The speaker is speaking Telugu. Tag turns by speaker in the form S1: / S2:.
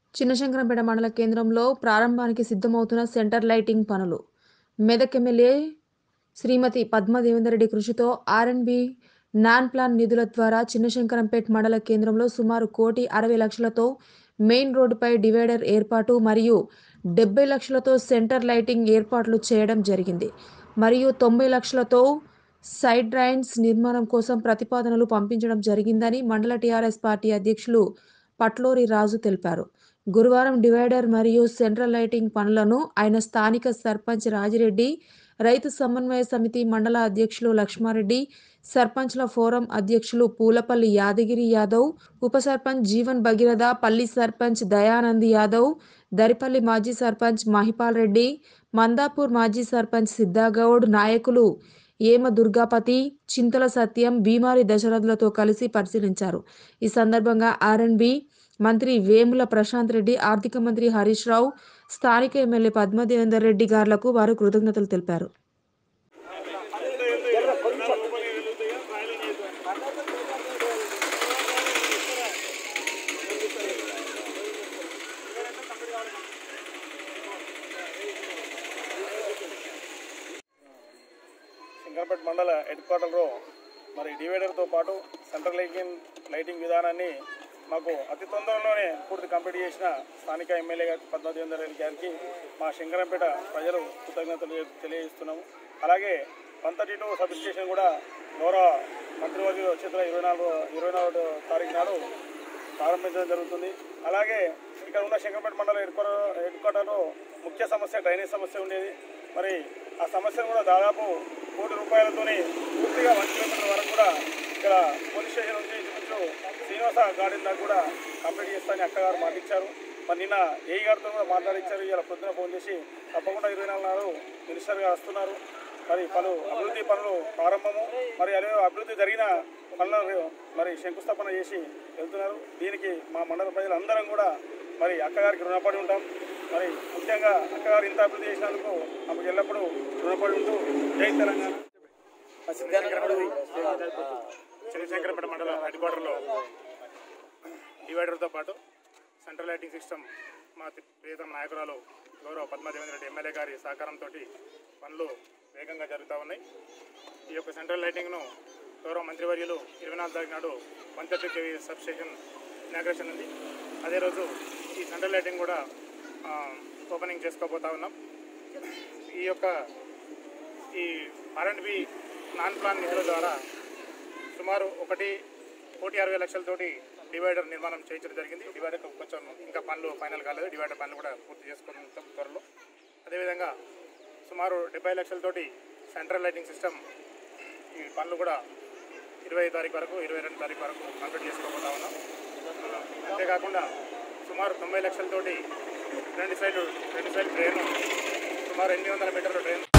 S1: చిన్నశంకరంపేట మండల కేంద్రంలో ప్రారంభానికి సిద్ధమవుతున్న సెంటర్ లైటింగ్ పనులు మెదక్ ఎమ్మెల్యే శ్రీమతి పద్మ దేవేందర్ రెడ్డి కృషితో ఆర్ఎన్బి నాన్ ప్లాన్ నిధుల ద్వారా చిన్నశంకరంపేట మండల కేంద్రంలో సుమారు కోటి అరవై లక్షలతో మెయిన్ రోడ్డుపై డివైడర్ ఏర్పాటు మరియు డెబ్బై లక్షలతో సెంటర్ లైటింగ్ ఏర్పాట్లు చేయడం జరిగింది మరియు తొంభై లక్షలతో సైడ్ డ్రైన్స్ నిర్మాణం కోసం ప్రతిపాదనలు పంపించడం జరిగిందని మండల టీఆర్ఎస్ పార్టీ అధ్యక్షులు పట్లూరి రాజు తెలిపారు గురువారం డివైడర్ మరియు సెంట్రల్ లైటింగ్ పనులను ఆయన స్థానిక సర్పంచ్ రాజిరెడ్డి రైతు సమన్వయ సమితి మండల అధ్యక్షులు లక్ష్మారెడ్డి సర్పంచ్ల ఫోరం అధ్యక్షులు పూలపల్లి యాదగిరి యాదవ్ ఉప సర్పంచ్ జీవన్ భగీరథ పల్లి సర్పంచ్ దయానంద్ యాదవ్ దరిపల్లి మాజీ సర్పంచ్ మహిపాల్ రెడ్డి మందాపూర్ మాజీ సర్పంచ్ సిద్ధాగౌడ్ నాయకులు ఏమ దుర్గాపతి చింతల సత్యం భీమారి దశరథులతో కలిసి పరిశీలించారు ఈ సందర్భంగా ఆర్ఎన్బి మంత్రి వేముల ప్రశాంత్ రెడ్డి ఆర్థిక మంత్రి హరీష్ రావు స్థానిక ఎమ్మెల్యే పద్మదేవేందర్ రెడ్డి గారులకు వారు కృతజ్ఞతలు తెలిపారు
S2: శంకరపేట మండల హెడ్ క్వార్టర్లో మరి డివైడర్తో పాటు సెంట్రల్ లైటింగ్ లైటింగ్ విధానాన్ని మాకు అతి తొందరలోనే పూర్తి కంప్లీట్ చేసిన స్థానిక ఎమ్మెల్యే గారి పద్మదేవేందర్ రెడ్డి గారికి మా శంకరంపేట ప్రజలు కృతజ్ఞతలు తెలియజేస్తున్నాము అలాగే one thirty two substation కూడా గౌరవ మంత్రివర్గ చేతుల ఇరవై నాలుగు ఇరవై నాలుగు తారీఖు నాడు ప్రారంభించడం జరుగుతుంది అలాగే ఇక్కడ ఉన్న శంకరపేట మండల హెడ్ క్వార్టర్ హెడ్ క్వార్టర్లో ముఖ్య సమస్య డ్రైనేజ్ సమస్య ఉండేది మరి ఆ సమస్యను కూడా దాదాపు కోటి రూపాయలతోనే పూర్తిగా వన్ కిలోమీటర్ వరకు కూడా ఇక్కడ పోలీస్ స్టేషన్ నుంచి ఇంచుమించు శ్రీనివాస గార్డెన్ దాకా కూడా కంప్లీట్ చేస్తానని అక్కగారు మాటిచ్చారు మరి నిన్న ఏఈ గారితో కూడా మాట్లాడించారు ఇలా పొద్దున ఫోన్ చేసి తప్పకుండా ఇరవై నాలుగు నాడు మినిస్టర్ గారు వస్తున్నారు మరి పలు అభివృద్ధి పనులు ప్రారంభము మరి అదే అభివృద్ధి జరిగిన పనులను మరి శంకుస్థాపన చేసి వెళ్తున్నారు దీనికి మా మండల ప్రజలందరం కూడా మరి అక్కగారికి రుణపడి ఉంటాం మరి ముఖ్యంగా అక్కగారు ఇంత అభివృద్ధి చేసినందుకు ఆమెకు ఎల్లప్పుడూ రుణపడి ఉంటూ జై తెలంగాణ చంద్రశేఖరపేట మండల హెడ్ క్వార్టర్లో డివైడర్తో పాటు సెంట్రల్ లైటింగ్ సిస్టమ్ మా తి- ప్రియతమ నాయకురాలు గౌరవ పద్మదేవేంద్ర రెడ్డి ఎమ్మెల్యే గారి సహకారంతో పనులు వేగంగా జరుగుతూ ఉన్నాయి ఈ యొక్క సెంట్రల్ లైటింగ్ను గౌరవ మంత్రివర్యులు ఇరవై నాలుగు తారీఖు నాడు one thirty KV substation inauguration ఉంది అదే రోజు ఈ సెంట్రల్ లైటింగ్ కూడా ఆ, ఓపెనింగ్ చేసుకోబోతా ఉన్నాం ఈ యొక్క ఈ ఆర్ఎండ్బి నాన్ ప్లాన్ నిధుల ద్వారా సుమారు ఒకటి కోటి అరవై లక్షలతోటి డివైడర్ నిర్మాణం చేయించడం జరిగింది డివైడర్ కొంచెం ఇంకా పనులు ఫైనల్ కాలేదు డివైడర్ పనులు కూడా పూర్తి చేసుకుంటాం త్వరలో అదేవిధంగా సుమారు డెబ్బై లక్షలతోటి సెంట్రల్ లైటింగ్ సిస్టమ్ ఈ పనులు కూడా ఇరవై తారీఖు వరకు ఇరవై రెండు తారీఖు వరకు కంప్లీట్ చేసుకోబోతా ఉన్నాం అంతేకాకుండా సుమారు తొంభై లక్షలతోటి రెండు సైడ్ రెండు సైడ్ ట్రైన్ సుమారు ఎనిమిది వందల మీటర్ల ట్రైన్